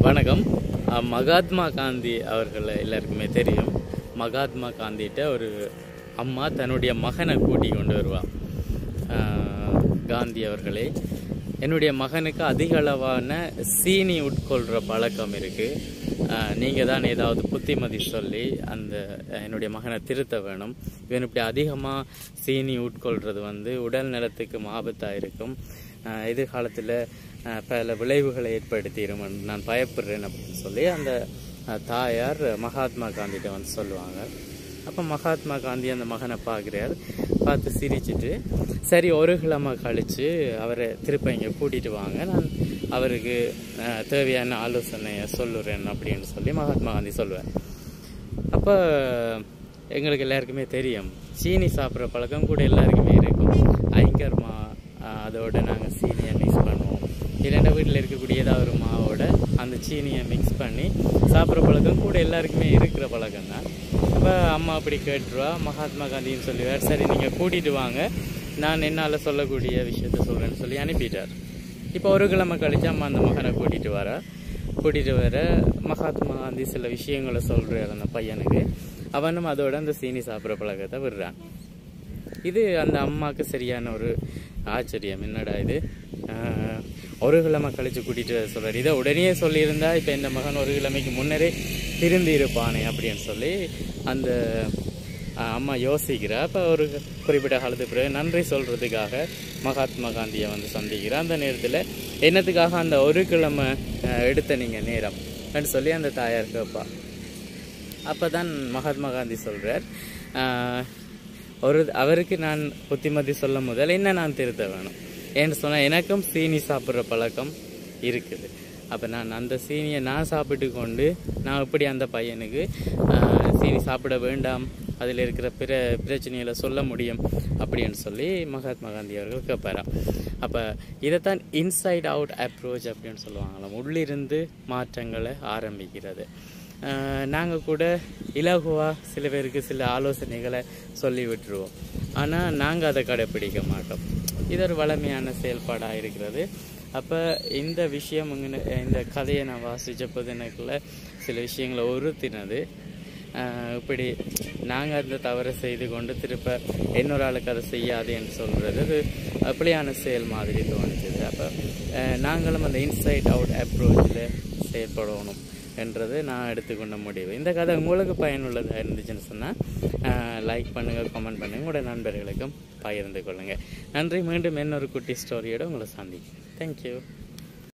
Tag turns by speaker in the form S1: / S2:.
S1: வணக்கம் அஹ், மகாத்மா காந்தி அவர்கள் எல்லாருக்குமே தெரியும் மகாத்மா காந்திகிட்ட ஒரு அம்மா தன்னுடைய மகனை கூட்டி கொண்டு வருவா அஹ், காந்தி அவர்களே என்னுடைய மகனுக்கு அதிக அளவான சீனி உட்கொள்கிற பழக்கம் இருக்குது நீங்கள் தான் ஏதாவது புத்திமதி சொல்லி அந்த அஹ், என்னுடைய மகனை திருத்த வேணும் இவன் இப்படி அதிகமாக சீனி உட்கொள்கிறது வந்து உடல் நலத்துக்கு ஆபத்தாக இருக்கும் அஹ், எதிர்காலத்தில் அஹ், பல விளைவுகளை ஏற்படுத்திடும் நான் பயப்படுறேன் அப்படின்னு சொல்லி அந்த அஹ், தாயார் மகாத்மா காந்திகிட்ட வந்து சொல்லுவாங்க அப்போ மகாத்மா காந்தி அந்த மகனை பார்க்குறார் பார்த்து சிரிச்சிட்டு சரி ஒரு கிழமை கழித்து அவரை திருப்ப இங்கே கூட்டிகிட்டு வாங்க நான் அவருக்கு அஹ், தேவையான ஆலோசனையை சொல்லுறேன் அப்படின்னு சொல்லி மகாத்மா காந்தி சொல்லுவார் அப்போ எங்களுக்கு எல்லாருக்குமே தெரியும் சீனி சாப்பிட்ற பழக்கம் கூட எல்லாருக்குமே இருக்கும் ஐங்கர்மா அஹ், அதோட நாங்கள் சீனியை மிக்ஸ் பண்ணுவோம் இல்லைன்னா வீட்டில் இருக்கக்கூடிய ஏதாவது ஒரு மாவோட அந்த சீனியை மிக்ஸ் பண்ணி சாப்பிட்ற பழக்கம் கூட எல்லாருக்குமே இருக்கிற பழக்கம் தான் அப்போ அம்மா அப்படி கேட்டுருவா மகாத்மா காந்தின்னு சொல்லுவார் சரி நீங்கள் கூட்டிகிட்டு வாங்க நான் என்னால் சொல்லக்கூடிய விஷயத்த சொல்கிறேன்னு சொல்லி அனுப்பிட்டார் இப்போ ஒரு கிழமை கழிச்சு அம்மா அந்த மகனை கூட்டிகிட்டு வரா கூட்டிகிட்டு வர மகாத்மா காந்தி சில விஷயங்களை சொல்கிறார் அந்த பையனுக்கு அவனும் அதோட அந்த சீனி சாப்பிட்ற பழக்கத்தை விடுறான் இது அந்த அம்மாவுக்கு சரியான ஒரு ஆச்சரியம் என்னடா இது ஆஹ், ஒரு கிழமை கழிச்சு கூட்டிட்டு வர சொல்றாரு இதை உடனே சொல்லியிருந்தா இப்போ இந்த மகன் ஒரு கிழமைக்கு முன்னரே திருந்தி இருப்பானே அப்படின்னு சொல்லி அந்த ஆஹ், அம்மா யோசிக்கிறா அப்போ ஒரு குறிப்பிட்ட காலத்துக்கு பிறகு நன்றி சொல்றதுக்காக மகாத்மா காந்தியை வந்து சந்திக்கிறா அந்த நேரத்தில் என்னத்துக்காக அந்த ஒரு கிழமை ஆஹ், எடுத்த நீங்கள் நேரம் அப்படின்னு சொல்லி அந்த தாயார் கேட்பா அப்போ தான் மகாத்மா காந்தி சொல்கிறார் ஒரு அவருக்கு நான் புத்திமதி சொல்ல முதல் என்ன நான் திருத்த வேணும் ஏன்னு சொன்னால் எனக்கும் சீனி சாப்பிட்ற பழக்கம் இருக்குது அப்போ நான் அந்த சீனியை நான் சாப்பிட்டு கொண்டு நான் எப்படி அந்த பையனுக்கு ஆஹ், சீனி சாப்பிட வேண்டாம் அதில் இருக்கிற பிற பிரச்சனைகளை சொல்ல முடியும் அப்படின்னு சொல்லி மகாத்மா காந்தி அவர்கள் கேட்பாராம் அப்போ இதைத்தான் இன்சைட் அவுட் அப்ரோச் அப்படின்னு சொல்லுவாங்களாம் உள்ளிருந்து மாற்றங்களை ஆரம்பிக்கிறது நாங்கள் கூட இலகுவாக சில பேருக்கு சில ஆலோசனைகளை சொல்லி விட்டுருவோம் ஆனால் நாங்கள் அதை கடைப்பிடிக்க மாட்டோம் இது ஒரு வளமையான செயல்பாடாக இருக்கிறது அப்போ இந்த விஷயம் இங்கன- இந்த கதையை நான் வாசித்த போது எனக்குள்ள சில விஷயங்களை உறுத்தினது ஆஹ் இப்படி நாங்கள் அந்த தவறை செய்து கொண்டு திருப்ப இன்னொரு ஆளுக்கு அதை செய்யாது என்று சொல்கிறது அது அப்படியான செயல் மாதிரி தோணுச்சுது அப்போ நாங்களும் அந்த இன்சைட் அவுட் அப்ரோச்சில் செயல்படணும் என்றது நான் எடுத்துக்கொண்ட முடிவு இந்த கதை உங்களுக்கு பயனுள்ளதாக இருந்துச்சுன்னு சொன்னால் லைக் பண்ணுங்கள் கமெண்ட் பண்ணுங்கள் உங்களோட நண்பர்களுக்கும் பகிர்ந்து கொள்ளுங்கள் நன்றி மீண்டும் இன்னொரு குட்டி ஸ்டோரியோட உங்களை சந்திக்கிறேன் தேங்க்யூ